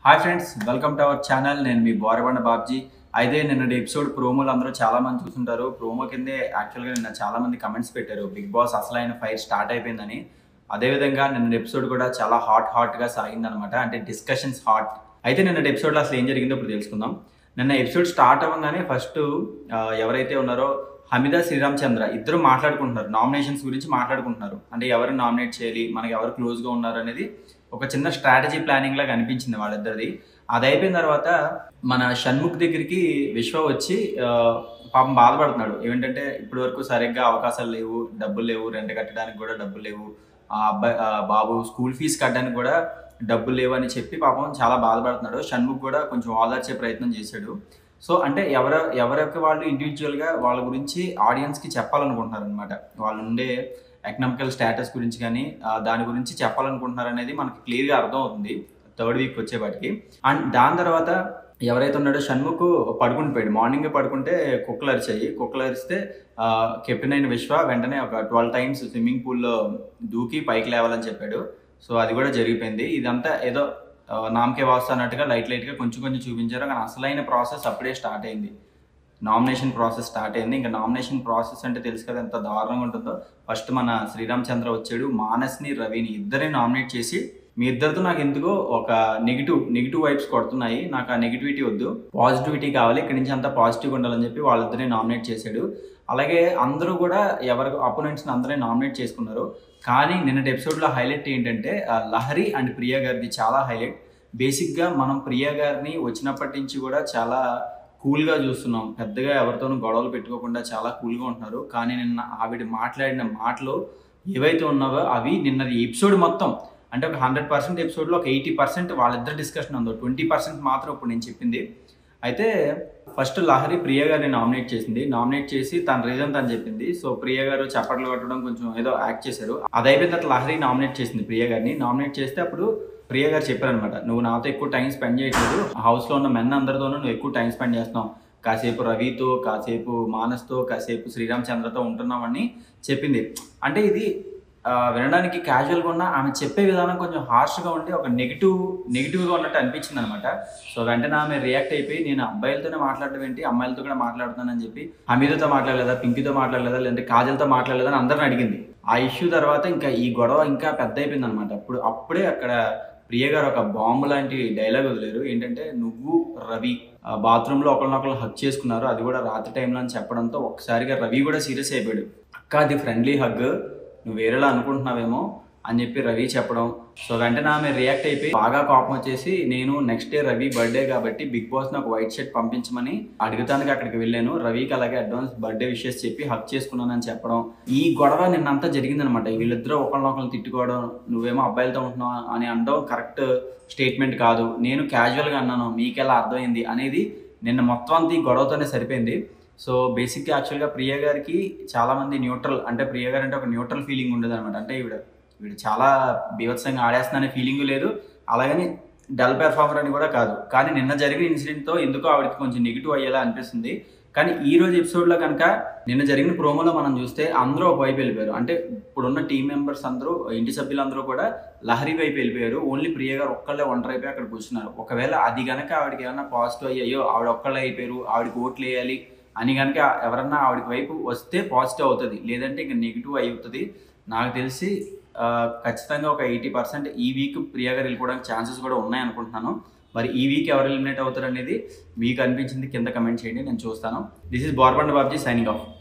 hi friends welcome to our channel నేను మీ బోరబండ బాబ్జీ అయితే నిన్నటి ఎపిసోడ్ ప్రోమోలు అందరూ చాలా మంది చూసుంటారు ప్రోమో కిందే యాక్చువల్గా నిన్న చాలా మంది కమెంట్స్ పెట్టారు బిగ్ బాస్ అసలైన ఫైర్ స్టార్ట్ అయిపోయిందని అదేవిధంగా నిన్న ఎపిసోడ్ కూడా చాలా హాట్ హాట్గా సాగిందనమాట అంటే డిస్కషన్స్ హాట్ అయితే నిన్నటి ఎపిసోడ్లో అసలు ఏం జరిగిందో ఇప్పుడు తెలుసుకుందాం నిన్న ఎపిసోడ్ స్టార్ట్ అవ్వగానే ఫస్ట్ ఎవరైతే ఉన్నారో హమిదా శ్రీరామ్ చంద్ర ఇద్దరు మాట్లాడుకుంటున్నారు నామినేషన్స్ గురించి మాట్లాడుకుంటున్నారు అంటే ఎవరు నామినేట్ చేయాలి మనకి ఎవరు క్లోజ్గా ఉన్నారు అనేది ఒక చిన్న స్ట్రాటజీ ప్లానింగ్ లాగా అనిపించింది వాళ్ళిద్దరిది అది అయిపోయిన తర్వాత మన షణ్ముఖ్ దగ్గరికి విశ్వ వచ్చి ఆ, పాపం బాధపడుతున్నాడు ఏమిటంటే ఇప్పటి వరకు సరిగ్గా అవకాశాలు లేవు డబ్బులు లేవు రెంట్ కట్టడానికి కూడా డబ్బులు లేవు ఆ అబ్బాయి ఆ బాబు స్కూల్ ఫీజు కట్టడానికి కూడా డబ్బులు లేవు అని చెప్పి పాపం చాలా బాధపడుతున్నాడు షణ్ముఖ్ కూడా కొంచెం ఓదార్చే ప్రయత్నం చేశాడు సో అంటే ఎవర ఎవరికి వాళ్ళు ఇండివిజువల్గా వాళ్ళ గురించి ఆడియన్స్కి చెప్పాలనుకుంటున్నారు అనమాట వాళ్ళు ఉండే ఎకనామికల్ స్టేటస్ గురించి కానీ ఆ, దాని గురించి చెప్పాలనుకుంటున్నారు అనేది మనకి క్లియర్గా అర్థం అవుతుంది థర్డ్ వీక్ వచ్చేపాటికి అండ్ దాని తర్వాత ఎవరైతే ఉన్నాడో షణ్ముఖ్ పడుకుని పోయాడు మార్నింగ్ పడుకుంటే కుక్కలు అరిచాయి కుక్కలు అరిస్తే ఆ, కెప్టెన్ అయిన విశ్వ వెంటనే ఒక ట్వెల్వ్ టైమ్స్ స్విమ్మింగ్ పూల్లో దూకి పైకి లేవాలని చెప్పాడు సో అది కూడా జరిగిపోయింది ఇదంతా ఏదో ఆ, నామకే వాస్తు అన్నట్టుగా లైట్ లైట్గా కొంచెం కొంచెం చూపించారు కానీ అసలైన ప్రాసెస్ అప్పుడే స్టార్ట్ అయింది నామినేషన్ ప్రాసెస్ స్టార్ట్ అయింది ఇంకా నామినేషన్ ప్రాసెస్ అంటే తెలుసు కదా ఎంత దారుణంగా ఉంటుందో ఫస్ట్ మన శ్రీరామ్ చంద్ర వచ్చాడు మానస్ని రవిని ఇద్దరిని నామినేట్ చేసి మీ ఇద్దరితో నాకు ఎందుకో ఒక నెగిటివ్ నెగిటివ్ వైబ్స్ కొడుతున్నాయి నాకు ఆ నెగిటివిటీ వద్దు పాజిటివిటీ కావాలి ఇక్కడి నుంచి అంతా పాజిటివ్ ఉండాలని చెప్పి వాళ్ళిద్దరిని నామినేట్ చేశాడు అలాగే అందరూ కూడా ఎవరి అపోనెంట్స్ని అందరినీ నామినేట్ చేసుకున్నారు కానీ నిన్నటి ఎపిసోడ్లో హైలైట్ ఏంటంటే ఆ లహరి అండ్ ప్రియా గారిది చాలా హైలైట్ బేసిక్గా మనం ప్రియా గారిని వచ్చినప్పటి నుంచి కూడా చాలా కూల్గా చూస్తున్నాం పెద్దగా ఎవరితోనూ గొడవలు పెట్టుకోకుండా చాలా కూల్గా ఉంటున్నారు కానీ నిన్న ఆవిడ మాట్లాడిన మాటలు ఏవైతే ఉన్నావో అవి నిన్న ఎపిసోడ్ మొత్తం అంటే ఒక హండ్రెడ్ పర్సెంట్ ఎపిసోడ్లో ఒక ఎయిటీ పర్సెంట్ వాళ్ళిద్దరు డిస్కషన్ ఉందో ట్వంటీ పర్సెంట్ మాత్రం ఇప్పుడు నేను చెప్పింది అయితే ఫస్ట్ లహరి ప్రియ గారిని నామినేట్ చేసింది నామినేట్ చేసి తన రీజన్ తను చెప్పింది సో ప్రియ గారు చప్పట్లు కొట్టడం కొంచెం ఏదో యాక్ట్ చేశారు అది అయిపోయిన తర్వాత లహరి నామినేట్ చేసింది ప్రియ గారిని నామినేట్ చేస్తే అప్పుడు ప్రియ గారు చెప్పారనమాట నువ్వు నాతో ఎక్కువ టైం స్పెండ్ చేయట్లేదు హౌస్లో ఉన్న మెన్ అందరితోనూ నువ్వు ఎక్కువ టైం స్పెండ్ చేస్తున్నావు కాసేపు రవితో కాసేపు మానస్తో కాసేపు శ్రీరామ్ చంద్రతో ఉంటున్నామని చెప్పింది అంటే ఇది ఆ, వినడానికి క్యాజువల్గా ఉన్న ఆమె చెప్పే విధానం కొంచెం హార్ష్గా ఉండి ఒక నెగిటివ్ నెగిటివ్గా ఉన్నట్టు అనిపించింది అనమాట సో వెంటనే ఆమె రియాక్ట్ అయిపోయి నేను అబ్బాయిలతోనే మాట్లాడడం ఏంటి అమ్మాయిలతో కూడా మాట్లాడుతున్నానని చెప్పి హమీదతో మాట్లాడలేదా పింకీతో మాట్లాడలేదా లేదంటే కాజల్తో మాట్లాడలేదా అని అందరిని అడిగింది ఆ ఇష్యూ తర్వాత ఇంకా ఈ గొడవ ఇంకా పెద్ద అయిపోయింది అనమాట అప్పుడు అప్పుడే అక్కడ ప్రియ గారు ఒక బాంబు లాంటి డైలాగ్ వదిలేరు ఏంటంటే నువ్వు రవి ఆ బాత్రూంలో ఒకరినొకరు హక్ చేసుకున్నారు అది కూడా రాత్రి టైంలో అని చెప్పడంతో ఒకసారిగా రవి కూడా సీరియస్ అయిపోయాడు అక్క అది ఫ్రెండ్లీ హగ్ నువ్వు వేరేలా అనుకుంటున్నావేమో అని చెప్పి రవి చెప్పడం సో వెంటనే ఆమె రియాక్ట్ అయిపోయి బాగా కోపం వచ్చేసి నేను నెక్స్ట్ డే రవి బర్త్డే కాబట్టి బిగ్ బాస్ నాకు వైట్ షర్ట్ పంపించమని అడుగుతానికి అక్కడికి వెళ్ళాను రవికి అలాగే అడ్వాన్స్ బర్త్డే విషెస్ చెప్పి హక్ చేసుకున్నానని చెప్పడం ఈ గొడవ నిన్నంతా జరిగిందనమాట వీళ్ళిద్దరూ ఒకరినొకరు తిట్టుకోవడం నువ్వేమో అబ్బాయిలతో ఉంటున్నావు అని అనడం కరెక్ట్ స్టేట్మెంట్ కాదు నేను క్యాజువల్గా అన్నాను మీకెలా అర్థమైంది అనేది నిన్న మొత్తం అంతా ఈ గొడవతోనే సరిపోయింది సో బేసిక్గా యాక్చువల్గా ప్రియ గారికి చాలా మంది న్యూట్రల్ అంటే ప్రియ గారు అంటే ఒక న్యూట్రల్ ఫీలింగ్ ఉండదు అనమాట అంటే ఈవిడ ఈవిడ చాలా బీభత్సంగా ఆడేస్తుందనే ఫీలింగ్ లేదు అలాగని డల్ పెర్ఫార్మర్ అని కూడా కాదు కానీ నిన్న జరిగిన ఇన్సిడెంట్తో ఎందుకో ఆవిడకి కొంచెం నెగిటివ్ అయ్యేలా అనిపిస్తుంది కానీ ఈ రోజు ఎపిసోడ్లో కనుక నిన్న జరిగిన ప్రోమోలో మనం చూస్తే అందరూ ఒక వైపు వెళ్ళిపోయారు అంటే ఇప్పుడున్న టీం మెంబర్స్ అందరూ ఇంటి సభ్యులందరూ కూడా లహరి వైపు వెళ్ళిపోయారు ఓన్లీ ప్రియ గారు ఒక్కళ్ళే ఒంటరి అయిపోయి అక్కడ కూర్చున్నారు ఒకవేళ అది కనుక ఆవిడకి ఏమైనా పాజిటివ్ అయ్యాయో ఆవిడ ఒక్కళ్ళే అయిపోయారు ఆవిడకి ఓట్లు వేయాలి అని కనుక ఎవరన్నా ఆవిడకి వైపు వస్తే పాజిటివ్ అవుతుంది లేదంటే ఇంకా నెగిటివ్ అవుతుంది నాకు తెలిసి ఆ, ఖచ్చితంగా ఒక ఎయిటీ పర్సెంట్ ఈ వీక్ ప్రియా గారు వెళ్ళిపోవడానికి ఛాన్సెస్ కూడా ఉన్నాయి అనుకుంటున్నాను మరి ఈ వీక్ ఎవరు ఎలిమినేట్ అవుతారు అనేది మీకు అనిపించింది కింద కమెంట్ చేయండి నేను చూస్తాను this is Borabanda Babji signing of